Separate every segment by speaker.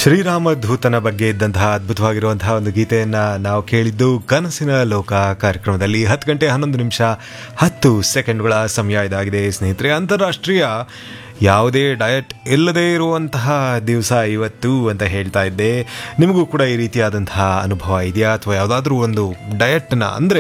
Speaker 1: ಶ್ರೀರಾಮ ಧೂತನ ಬಗ್ಗೆ ಇದ್ದಂತಹ ಅದ್ಭುತವಾಗಿರುವಂತಹ ಒಂದು ಗೀತೆಯನ್ನ ನಾವು ಕೇಳಿದ್ದು ಕನಸಿನ ಲೋಕ ಕಾರ್ಯಕ್ರಮದಲ್ಲಿ ಹತ್ತು ಗಂಟೆ ಹನ್ನೊಂದು ನಿಮಿಷ ಹತ್ತು ಸೆಕೆಂಡ್ಗಳ ಸಮಯ ಇದಾಗಿದೆ ಸ್ನೇಹಿತರೆ ಅಂತಾರಾಷ್ಟ್ರೀಯ ಯಾವುದೇ ಡಯಟ್ ಇಲ್ಲದೇ ಇರುವಂತಹ ದಿವಸ ಇವತ್ತು ಅಂತ ಹೇಳ್ತಾ ಇದ್ದೆ ನಿಮಗೂ ಕೂಡ ಈ ರೀತಿಯಾದಂತಹ ಅನುಭವ ಇದೆಯಾ ಅಥವಾ ಯಾವುದಾದ್ರೂ ಒಂದು ಡಯಟ್ನ ಅಂದರೆ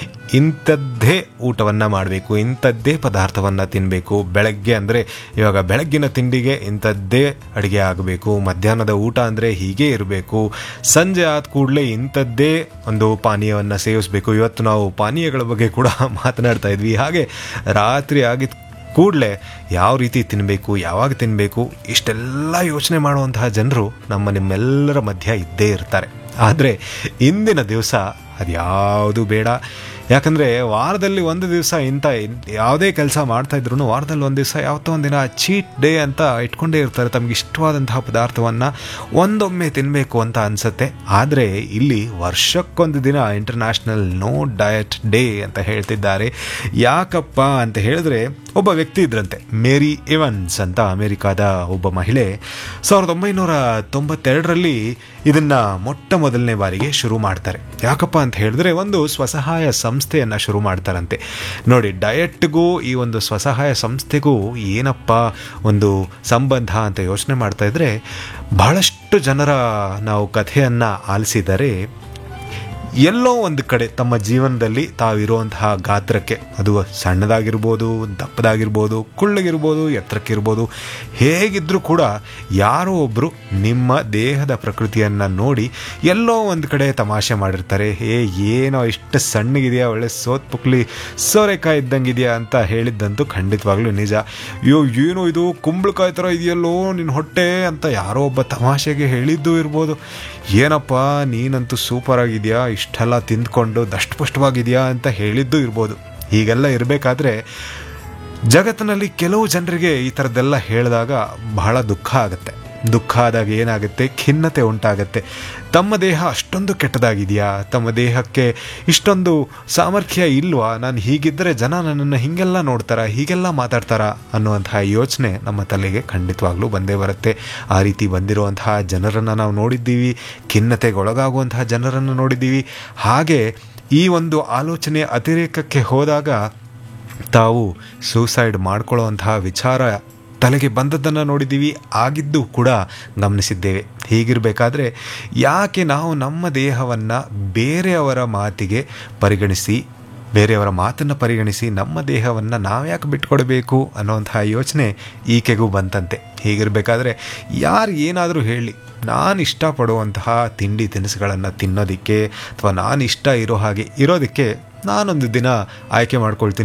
Speaker 1: ಇಂಥದ್ದೇ ಊಟವನ್ನು ಮಾಡಬೇಕು ಇಂಥದ್ದೇ ಪದಾರ್ಥವನ್ನು ತಿನ್ನಬೇಕು ಬೆಳಗ್ಗೆ ಅಂದರೆ ಇವಾಗ ಬೆಳಗ್ಗಿನ ತಿಂಡಿಗೆ ಇಂಥದ್ದೇ ಅಡುಗೆ ಆಗಬೇಕು ಮಧ್ಯಾಹ್ನದ ಊಟ ಅಂದರೆ ಹೀಗೆ ಇರಬೇಕು ಸಂಜೆ ಆದ ಕೂಡಲೇ ಇಂಥದ್ದೇ ಒಂದು ಪಾನೀಯವನ್ನು ಸೇವಿಸಬೇಕು ಇವತ್ತು ನಾವು ಪಾನೀಯಗಳ ಬಗ್ಗೆ ಕೂಡ ಮಾತನಾಡ್ತಾ ಇದ್ವಿ ಹಾಗೆ ರಾತ್ರಿ ಆಗಿದ ಕೂಡಲೇ ಯಾವ ರೀತಿ ತಿನ್ನಬೇಕು ಯಾವಾಗ ತಿನ್ನಬೇಕು ಇಷ್ಟೆಲ್ಲ ಯೋಚನೆ ಮಾಡುವಂತಹ ಜನರು ನಮ್ಮ ನಿಮ್ಮೆಲ್ಲರ ಮಧ್ಯ ಇದ್ದೇ ಇರ್ತಾರೆ ಆದರೆ ಇಂದಿನ ದಿವಸ ಅದ್ಯಾವುದು ಬೇಡ ಯಾಕಂದರೆ ವಾರದಲ್ಲಿ ಒಂದು ದಿವಸ ಇಂಥ ಯಾವುದೇ ಕೆಲಸ ಮಾಡ್ತಾ ಇದ್ರು ವಾರದಲ್ಲಿ ಒಂದು ದಿವಸ ಯಾವತ್ತೋ ಒಂದಿನ ಚೀಟ್ ಡೇ ಅಂತ ಇಟ್ಕೊಂಡೇ ಇರ್ತಾರೆ ತಮಗೆ ಇಷ್ಟವಾದಂತಹ ಪದಾರ್ಥವನ್ನು ಒಂದೊಮ್ಮೆ ತಿನ್ನಬೇಕು ಅಂತ ಅನಿಸುತ್ತೆ ಆದರೆ ಇಲ್ಲಿ ವರ್ಷಕ್ಕೊಂದು ದಿನ ಇಂಟರ್ನ್ಯಾಷನಲ್ ನೋ ಡಯಟ್ ಡೇ ಅಂತ ಹೇಳ್ತಿದ್ದಾರೆ ಯಾಕಪ್ಪ ಅಂತ ಹೇಳಿದ್ರೆ ಒಬ್ಬ ವ್ಯಕ್ತಿ ಇದ್ರಂತೆ ಮೇರಿ ಇವನ್ಸ್ ಅಂತ ಅಮೆರಿಕಾದ ಒಬ್ಬ ಮಹಿಳೆ ಸಾವಿರದ ಒಂಬೈನೂರ ತೊಂಬತ್ತೆರಡರಲ್ಲಿ ಇದನ್ನ ಮೊಟ್ಟ ಮೊದಲನೇ ಬಾರಿಗೆ ಶುರು ಮಾಡ್ತಾರೆ ಯಾಕಪ್ಪ ಅಂತ ಹೇಳಿದ್ರೆ ಒಂದು ಸ್ವಸಹಾಯ ಸಂಸ್ಥೆಯನ್ನು ಶುರು ಮಾಡ್ತಾರಂತೆ ನೋಡಿ ಡಯಟ್ಗೂ ಈ ಒಂದು ಸ್ವಸಹಾಯ ಸಂಸ್ಥೆಗೂ ಏನಪ್ಪ ಒಂದು ಸಂಬಂಧ ಅಂತ ಯೋಚನೆ ಮಾಡ್ತಾ ಇದ್ರೆ ಬಹಳಷ್ಟು ಜನರ ನಾವು ಕಥೆಯನ್ನು ಆಲಿಸಿದರೆ ಎಲ್ಲೋ ಒಂದು ಕಡೆ ತಮ್ಮ ಜೀವನದಲ್ಲಿ ತಾವಿರುವಂತಹ ಗಾತ್ರಕ್ಕೆ ಅದು ಸಣ್ಣದಾಗಿರ್ಬೋದು ದಪ್ಪದಾಗಿರ್ಬೋದು ಕುಳ್ಳಗಿರ್ಬೋದು ಎತ್ತರಕ್ಕಿರ್ಬೋದು ಹೇಗಿದ್ರೂ ಕೂಡ ಯಾರೋ ಒಬ್ಬರು ನಿಮ್ಮ ದೇಹದ ಪ್ರಕೃತಿಯನ್ನು ನೋಡಿ ಎಲ್ಲೋ ಒಂದು ಕಡೆ ತಮಾಷೆ ಮಾಡಿರ್ತಾರೆ ಏ ಏನೋ ಇಷ್ಟು ಸಣ್ಣಗಿದೆಯಾ ಒಳ್ಳೆ ಸೋತ್ ಪುಕ್ಲಿ ಸೋರೆಕಾಯಿ ಇದ್ದಂಗಿದೆಯಾ ಅಂತ ಹೇಳಿದ್ದಂತೂ ಖಂಡಿತವಾಗ್ಲೂ ನಿಜ ಅಯ್ಯೋ ಏನೋ ಇದು ಕುಂಬಳಕಾಯಿ ಥರ ಇದೆಯಲ್ಲೋ ನಿನ್ನ ಹೊಟ್ಟೆ ಅಂತ ಯಾರೋ ಒಬ್ಬ ತಮಾಷೆಗೆ ಹೇಳಿದ್ದು ಇರ್ಬೋದು ಏನಪ್ಪ ನೀನಂತೂ ಸೂಪರ್ ಆಗಿದೆಯಾ ಇಷ್ಟೆಲ್ಲ ತಿಂದ್ಕೊಂಡು ದಷ್ಟಪುಷ್ಟವಾಗಿದೆಯಾ ಅಂತ ಹೇಳಿದ್ದು ಇರ್ಬೋದು ಹೀಗೆಲ್ಲ ಇರಬೇಕಾದ್ರೆ ಜಗತ್ತಿನಲ್ಲಿ ಕೆಲವು ಜನರಿಗೆ ಈ ಥರದ್ದೆಲ್ಲ ಹೇಳಿದಾಗ ಬಹಳ ದುಃಖ ಆಗುತ್ತೆ ದುಃಖ ಆದಾಗ ಏನಾಗುತ್ತೆ ಖಿನ್ನತೆ ಉಂಟಾಗುತ್ತೆ ತಮ್ಮ ದೇಹ ಅಷ್ಟೊಂದು ಕೆಟ್ಟದಾಗಿದೆಯಾ ತಮ್ಮ ದೇಹಕ್ಕೆ ಇಷ್ಟೊಂದು ಸಾಮರ್ಥ್ಯ ಇಲ್ವಾ ನಾನು ಹೀಗಿದ್ದರೆ ಜನ ನನ್ನನ್ನು ಹೀಗೆಲ್ಲ ನೋಡ್ತಾರ ಹೀಗೆಲ್ಲ ಮಾತಾಡ್ತಾರ ಅನ್ನುವಂತಹ ಯೋಚನೆ ನಮ್ಮ ತಲೆಗೆ ಖಂಡಿತವಾಗ್ಲೂ ಬಂದೇ ಬರುತ್ತೆ ಆ ರೀತಿ ಬಂದಿರುವಂತಹ ಜನರನ್ನು ನಾವು ನೋಡಿದ್ದೀವಿ ಖಿನ್ನತೆಗೆ ಒಳಗಾಗುವಂತಹ ಜನರನ್ನು ನೋಡಿದ್ದೀವಿ ಹಾಗೆ ಈ ಒಂದು ಆಲೋಚನೆ ಅತಿರೇಕಕ್ಕೆ ಹೋದಾಗ ತಾವು ಸೂಸೈಡ್ ಮಾಡ್ಕೊಳ್ಳುವಂತಹ ವಿಚಾರ ತಲೆಗೆ ಬಂದದ್ದನ್ನು ನೋಡಿದ್ದೀವಿ ಆಗಿದ್ದು ಕೂಡ ಗಮನಿಸಿದ್ದೇವೆ ಹೀಗಿರಬೇಕಾದ್ರೆ ಯಾಕೆ ನಾವು ನಮ್ಮ ದೇಹವನ್ನು ಬೇರೆಯವರ ಮಾತಿಗೆ ಪರಿಗಣಿಸಿ ಬೇರೆಯವರ ಮಾತನ್ನು ಪರಿಗಣಿಸಿ ನಮ್ಮ ದೇಹವನ್ನು ನಾವ್ಯಾಕೆ ಬಿಟ್ಕೊಡ್ಬೇಕು ಅನ್ನೋಂತಹ ಯೋಚನೆ ಈಕೆಗೂ ಬಂತಂತೆ ಹೀಗಿರಬೇಕಾದ್ರೆ ಯಾರು ಏನಾದರೂ ಹೇಳಿ ನಾನು ಇಷ್ಟಪಡುವಂತಹ ತಿಂಡಿ ತಿನಿಸುಗಳನ್ನು ತಿನ್ನೋದಕ್ಕೆ ಅಥವಾ ನಾನು ಇಷ್ಟ ಇರೋ ಹಾಗೆ ಇರೋದಕ್ಕೆ ನಾನೊಂದು ದಿನ ಆಯ್ಕೆ ಮಾಡ್ಕೊಳ್ತೀನಿ